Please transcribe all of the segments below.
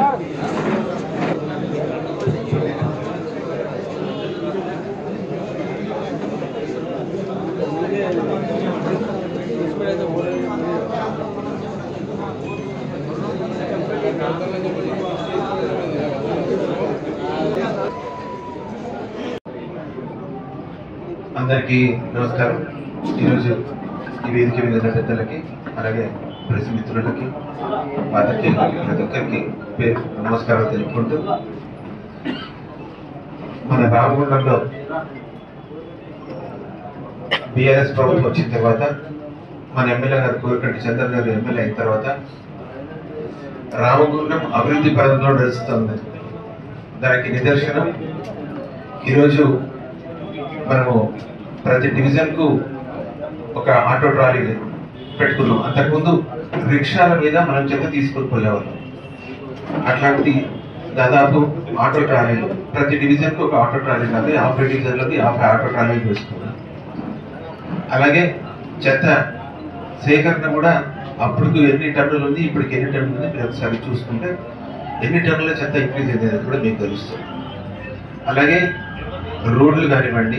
అందరికీ నమస్కారం ఈరోజు ఈ వేదిక మీద ఉన్న పెద్దలకి అలాగే ప్రెస్ మిత్రులకి పాత్రికేయులకి ప్రతి ఒక్కరికి పేరు నమస్కారాలు తెలుపుకుంటూ మన రామగుండంలో బీఆర్ఎస్ ప్రభుత్వం వచ్చిన తర్వాత మన ఎమ్మెల్యే గారు కోరికంటి చంద్ర గారు ఎమ్మెల్యే అయిన తర్వాత రామగుండం అభివృద్ధి పదంలో నడుస్తుంది దానికి నిదర్శనం ఈరోజు మనము ప్రతి డివిజన్ కు ఒక ఆటో ట్రాలీ పెట్టుకున్నాం అంతకుముందు రిక్షాల మీద మనం చెత్త తీసుకొని పోయేవాళ్ళం అట్లాంటిది దాదాపు ఆటో ట్రాలీలు ప్రతి డివిజన్ కు ఒక ఆటో ట్రాలీ కాదు యాభై డివిజన్లకి యాభై ఆటో ట్రాలీలు వేసుకున్నాం అలాగే చెత్త సేకరణ కూడా అప్పుడు ఎన్ని టన్నులు ఉంది ఇప్పటికి ఎన్ని టన్నులు ఉంది మీరు ఒకసారి చూసుకుంటే ఎన్ని టన్నుల చెత్త ఇంక్రీజ్ అయింది అనేది కూడా మీకు తెలుస్తుంది అలాగే రోడ్లు కానివ్వండి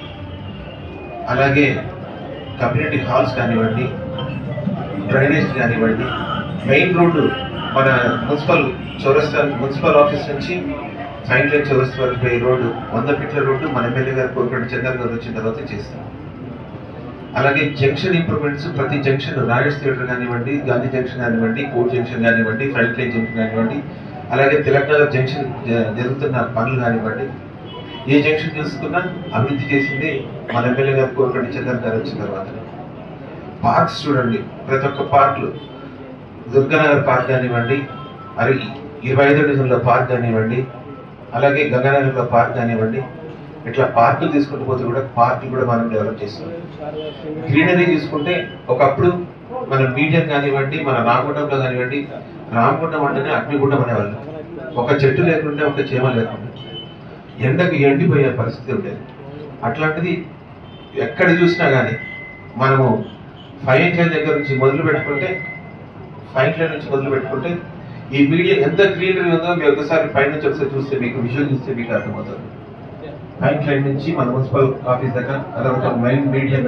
అలాగే కమ్యూనిటీ హాల్స్ కానివ్వండి డ్రైనేజ్ కానివ్వండి మెయిన్ రోడ్డు మన మున్సిపల్ చౌరస్తా మున్సిపల్ ఆఫీస్ నుంచి సైన్ లైన్ చౌరస్తా వరకు పోయే రోడ్డు వంద ఫీట్ల రోడ్డు మన ఎమ్మెల్యే గారు కోరుకుంటే చంద్ర గారు వచ్చిన తర్వాత చేస్తాం అలాగే జంక్షన్ ఇంప్రూవ్మెంట్స్ ప్రతి జంక్షన్ రాయల్స్ థియేటర్ కానివ్వండి గాంధీ జంక్షన్ కానివ్వండి కోర్ట్ జంక్షన్ కానివ్వండి ఫ్రంట్ లైన్ జంక్షన్ కానివ్వండి అలాగే తెలంగాణ జంక్షన్ జ- జరుగుతున్న పనులు కానివ్వండి ఏ జంక్షన్ చూసుకున్నా అభివృద్ధి చేసింది మన ఎమ్మెల్యే గారు కోరుకండి చంద్ర గారు వచ్చిన తర్వాత పార్క్స్ చూడండి ప్రతి ఒక్క పార్క్లు దుర్గానగర్ పార్క్ కానివ్వండి అరే ఇరవై ఐదో డివిజన్లో పార్క్ కానివ్వండి అలాగే గంగానగర్లో పార్క్ కానివ్వండి ఇట్లా పార్కులు తీసుకుంటూ పోతే కూడా పార్కులు కూడా మనం డెవలప్ చేస్తున్నాం గ్రీనరీ తీసుకుంటే ఒకప్పుడు మన మీడియం కానివ్వండి మన రామగుండంలో కానివ్వండి రామగుండం అంటేనే అగ్నిగుండం అనేవాళ్ళు ఒక చెట్టు లేకుండా ఒక చీమ లేకుండా ఎండకు ఎండిపోయే పరిస్థితి ఉండేది అట్లాంటిది ఎక్కడ చూసినా కానీ మనము ఫైన్ లైన్ దగ్గర నుంచి మొదలు పెట్టుకుంటే ఫైన్ లైన్ నుంచి మొదలు పెట్టుకుంటే ఈ మీడియా ఎంత గ్రీనరీ ఉందో మీరు ఒకసారి పైన నుంచి ఒకసారి చూస్తే మీకు విజువల్ చూస్తే మీకు అర్థమవుతుంది ఫైన్ లైన్ నుంచి మన మున్సిపల్ ఆఫీస్ దగ్గర అదొక మెయిన్ మీడియం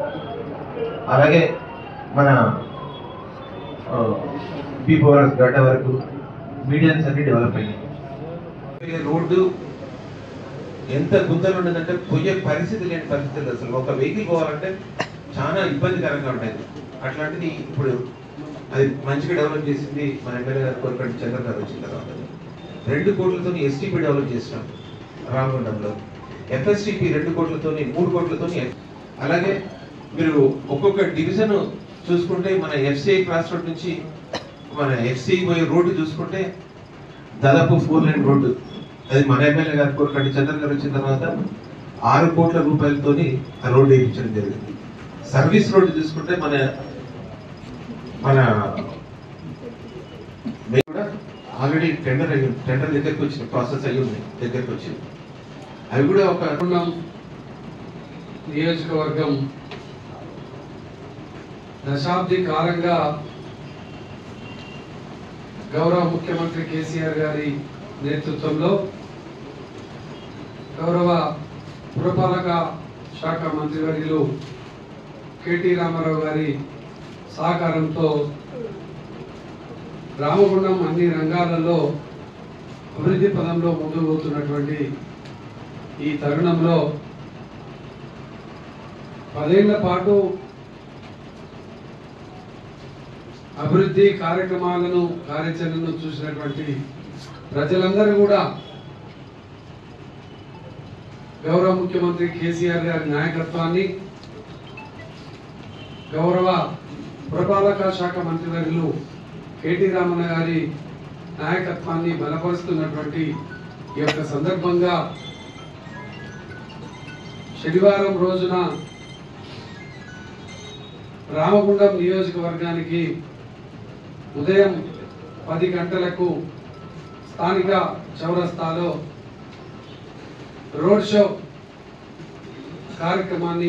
అలాగే మన బీపోరస్ గడ్డ వరకు మీడియన్స్ అన్ని డెవలప్ అయ్యాయి రోడ్డు ఎంత గుంతలు ఉండదంటే పోయే పరిస్థితి లేని పరిస్థితులు అసలు ఒక వెహికల్ పోవాలంటే చాలా ఇబ్బందికరంగా ఉండేది అట్లాంటిది ఇప్పుడు అది మంచిగా డెవలప్ చేసింది మన ఎమ్మెల్యే గారు కోరుకంటి చంద్ర గారు వచ్చిన తర్వాత రెండు కోట్లతో ఎస్టీపీ డెవలప్ చేసినాం రామగుండంలో ఎఫ్ఎస్టిపి రెండు కోట్లతోని మూడు కోట్లతోని అలాగే మీరు ఒక్కొక్క డివిజన్ చూసుకుంటే మన ఎఫ్సిఐ క్రాస్ రోడ్ నుంచి మన ఎఫ్సిఐ పోయే రోడ్డు చూసుకుంటే దాదాపు ఫోర్ లైన్ రోడ్డు అది మన ఎమ్మెల్యే గారు కోరుకంటి చంద్ర గారు వచ్చిన తర్వాత ఆరు కోట్ల రూపాయలతోని ఆ రోడ్డు వేయించడం జరిగింది సర్వీస్ రోడ్డు చూసుకుంటే మన మన మేము కూడా ఆల్రెడీ టెండర్ అయ్యి టెండర్ దగ్గరికి వచ్చింది ప్రాసెస్ అయ్యి ఉంది దగ్గరికి వచ్చింది అవి కూడా ఒక అరుణం నియోజకవర్గం దశాబ్ది కాలంగా గౌరవ ముఖ్యమంత్రి కేసీఆర్ గారి నేతృత్వంలో గౌరవ పురపాలక శాఖ మంత్రివర్యులు కేటీ రామారావు గారి సహకారంతో రామగుండం అన్ని రంగాలలో అభివృద్ధి పదంలో ముందుకు పోతున్నటువంటి ఈ తరుణంలో పదేళ్ల పాటు అభివృద్ధి కార్యక్రమాలను కార్యాచరణను చూసినటువంటి ప్రజలందరూ కూడా గౌరవ ముఖ్యమంత్రి కేసీఆర్ గారి నాయకత్వాన్ని గౌరవ పురపాలక శాఖ మంత్రివర్యులు కేటీ రామన్న గారి నాయకత్వాన్ని బలపరుస్తున్నటువంటి ఈ యొక్క సందర్భంగా శనివారం రోజున రామగుండం నియోజకవర్గానికి ఉదయం పది గంటలకు స్థానిక చౌరస్తాలో రోడ్ షో కార్యక్రమాన్ని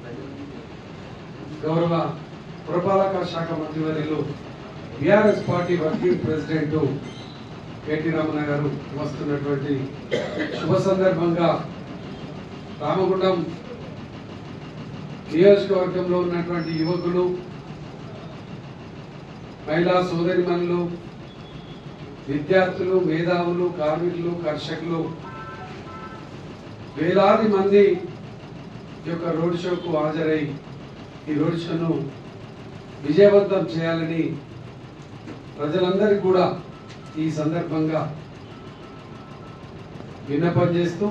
గౌరవ పురపాలక శాఖ మంత్రివర్యులు BRS party working president KT Ramana గారు వస్తున్నటువంటి శుభ సందర్భంగా రామగుండం నియోజకవర్గంలో ఉన్నటువంటి యువకులు మహిళా సోదరిమణులు విద్యార్థులు మేధావులు కార్మికులు కర్షకులు వేలాది మంది ఈ యొక్క రోడ్ షోకు హాజరై ఈ రోడ్ షోను విజయవంతం చేయాలని ప్రజలందరికీ కూడా ఈ సందర్భంగా విన్నపం చేస్తూ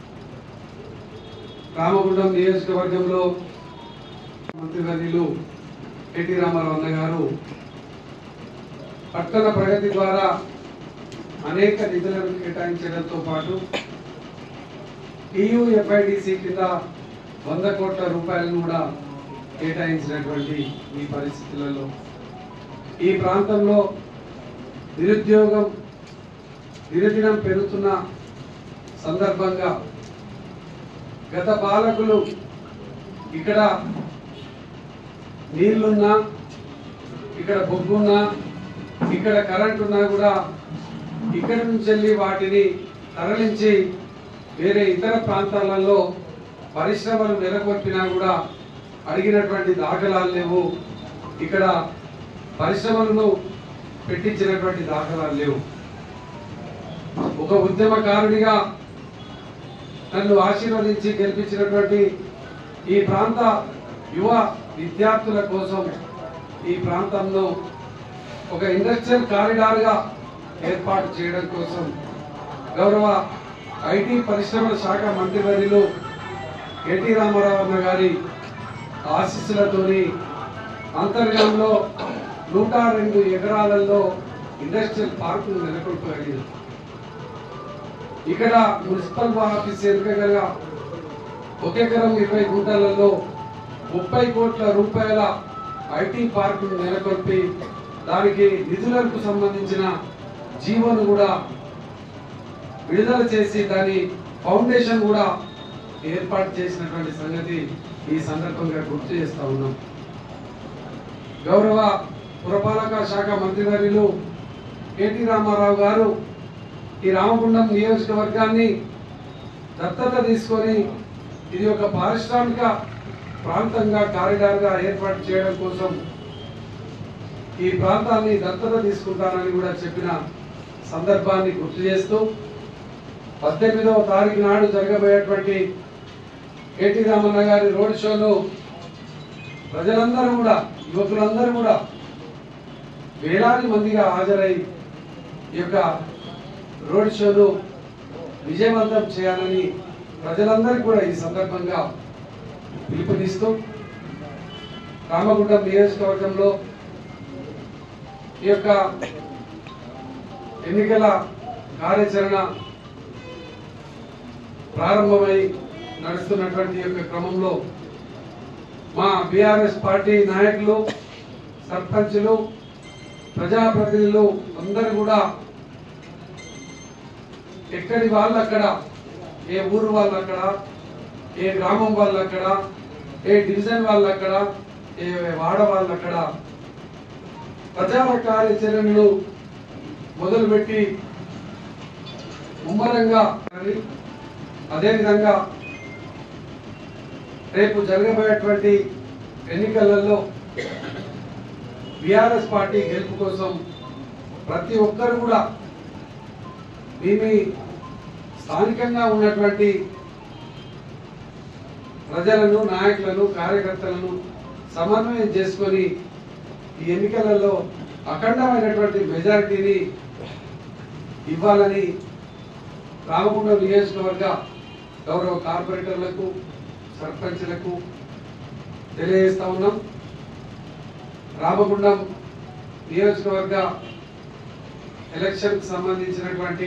రామగుండం నియోజకవర్గంలో మంత్రివర్యులు ఎన్టీ రామారావు అన్న గారు పట్టణ ప్రగతి ద్వారా అనేక నిధులను కేటాయించడంతో పాటు టీయూఎఫ్ఐడిసి కింద వంద కోట్ల రూపాయలను కూడా కేటాయించినటువంటి ఈ పరిస్థితులలో ఈ ప్రాంతంలో నిరుద్యోగం దినదినం పెరుగుతున్న సందర్భంగా గత పాలకులు ఇక్కడ నీళ్లున్నా ఇక్కడ బొగ్గున్నా ఇక్కడ కరెంట్ ఉన్నా కూడా ఇక్కడి నుంచి వెళ్ళి వాటిని తరలించి వేరే ఇతర ప్రాంతాలలో పరిశ్రమలు నెలకొల్పినా కూడా అడిగినటువంటి దాఖలాలు లేవు ఇక్కడ పరిశ్రమలను పెట్టించినటువంటి దాఖలాలు లేవు ఒక ఉద్యమకారుడిగా నన్ను ఆశీర్వదించి గెలిపించినటువంటి ఈ ప్రాంత యువ విద్యార్థుల కోసం ఈ ప్రాంతంలో ఒక ఇండస్ట్రియల్ కారిడార్గా ఏర్పాటు చేయడం కోసం గౌరవ ఐటీ పరిశ్రమల శాఖ మంత్రివర్యులు ఎన్టీ రామారావు అన్న గారి ఆశీస్సులతోని అంతర్గంలో నూట రెండు ఎకరాలలో ఇండస్ట్రియల్ పార్కులు నెలకొల్పగలిగింది ఇక్కడ మున్సిపల్ ఆఫీస్ ఎదురుగా ఒక ఎకరం ఇరవై గుంటలలో ముప్పై కోట్ల రూపాయల ఐటీ పార్కును నెలకొల్పి దానికి నిధులకు సంబంధించిన జీవోను కూడా విడుదల చేసి దాని ఫౌండేషన్ కూడా ఏర్పాటు చేసినటువంటి సంగతి ఈ సందర్భంగా గుర్తు చేస్తా ఉన్నాం గౌరవ పురపాలక శాఖ మంత్రివర్యులు కేటీ రామారావు గారు ఈ రామగుండం నియోజకవర్గాన్ని దత్తత తీసుకొని ఇది ఒక పారిశ్రామిక ప్రాంతంగా కారిడార్గా ఏర్పాటు చేయడం కోసం ఈ ప్రాంతాన్ని దత్తత తీసుకుంటానని కూడా చెప్పిన సందర్భాన్ని గుర్తు చేస్తూ పద్దెనిమిదవ తారీఖు నాడు జరగబోయేటువంటి కేటీ రామన్న గారి రోడ్ షోలో ప్రజలందరూ కూడా యువకులందరూ కూడా వేలాది మందిగా హాజరై ఈ యొక్క రోడ్ షోను విజయవంతం చేయాలని ప్రజలందరికీ కూడా ఈ సందర్భంగా పిలుపునిస్తూ రామగుండం నియోజకవర్గంలో ఈ యొక్క ఎన్నికల కార్యాచరణ ప్రారంభమై నడుస్తున్నటువంటి ఈ యొక్క క్రమంలో మా బీఆర్ఎస్ పార్టీ నాయకులు సర్పంచులు ప్రజాప్రతినిధులు అందరూ కూడా ఎక్కడి వాళ్ళు అక్కడ ఏ ఊరు వాళ్ళు అక్కడ ఏ గ్రామం వాళ్ళు అక్కడ ఏ డివిజన్ వాళ్ళు అక్కడ ఏ వాడ వాళ్ళు అక్కడ ప్రచార కార్యాచరణలు మొదలుపెట్టి ముమ్మరంగా కానీ అదేవిధంగా రేపు జరగబోయేటువంటి ఎన్నికలలో బీఆర్ఎస్ పార్టీ గెలుపు కోసం ప్రతి ఒక్కరు కూడా మీ మీ స్థానికంగా ఉన్నటువంటి ప్రజలను నాయకులను కార్యకర్తలను సమన్వయం చేసుకొని ఈ ఎన్నికలలో అఖండమైనటువంటి మెజారిటీని ఇవ్వాలని రామగుండం నియోజకవర్గ గౌరవ కార్పొరేటర్లకు సర్పంచ్లకు తెలియజేస్తా ఉన్నాం రామగుండం నియోజకవర్గ ఎలక్షన్ సంబంధించినటువంటి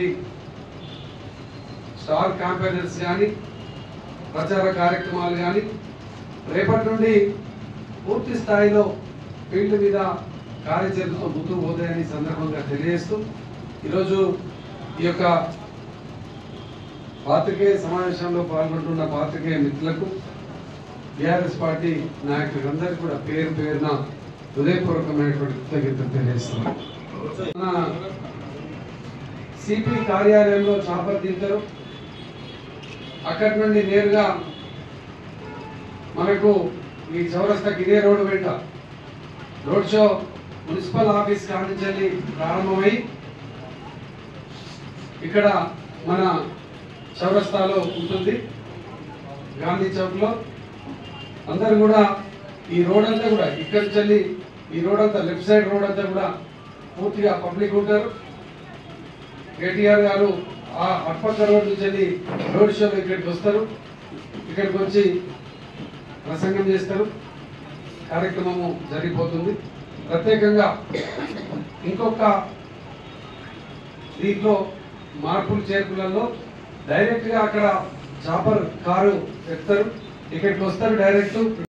స్టార్ క్యాంపెయినర్స్ కానీ ప్రచార కార్యక్రమాలు కానీ రేపటి నుండి పూర్తి స్థాయిలో ఫీల్డ్ మీద కార్యాచరణతో ముందుకు పోతాయని ఈ సందర్భంగా తెలియజేస్తూ ఈరోజు ఈ యొక్క పాత్రికేయ సమావేశంలో పాల్గొంటున్న పాత్రికేయ మిత్రులకు బీఆర్ఎస్ పార్టీ నాయకులందరికీ కూడా పేరు పేరున హృదయపూర్వకమైనటువంటి కృతజ్ఞతలు తెలియజేస్తున్నాం మన సిపి కార్యాలయంలో చాపర్ దింటారు అక్కడి నుండి నేరుగా మనకు ఈ చౌరస్తాకి ఇదే రోడ్డు వెంట రోడ్ షో మున్సిపల్ ఆఫీస్ కానించాలి ప్రారంభమై ఇక్కడ మన చౌరస్తాలో ఉంటుంది గాంధీ చౌక్లో అందరు కూడా ఈ రోడ్ అంతా కూడా ఇక్కడి నుంచి వెళ్ళి ఈ రోడ్ అంతా లెఫ్ట్ సైడ్ రోడ్ అంతా కూడా పూర్తిగా పబ్లిక్ ఉంటారు కేటీఆర్ గారు ఆ అటుపక్క రోడ్ నుంచి వెళ్ళి రోడ్ షోలో ఇక్కడికి వస్తారు ఇక్కడికి వచ్చి ప్రసంగం చేస్తారు కార్యక్రమము జరిగిపోతుంది ప్రత్యేకంగా ఇంకొక దీంట్లో మార్పులు చేర్పులలో డైరెక్ట్ గా అక్కడ చాపర్ కారు ఎక్కుతారు ఇక్కడికి వస్తారు డైరెక్ట్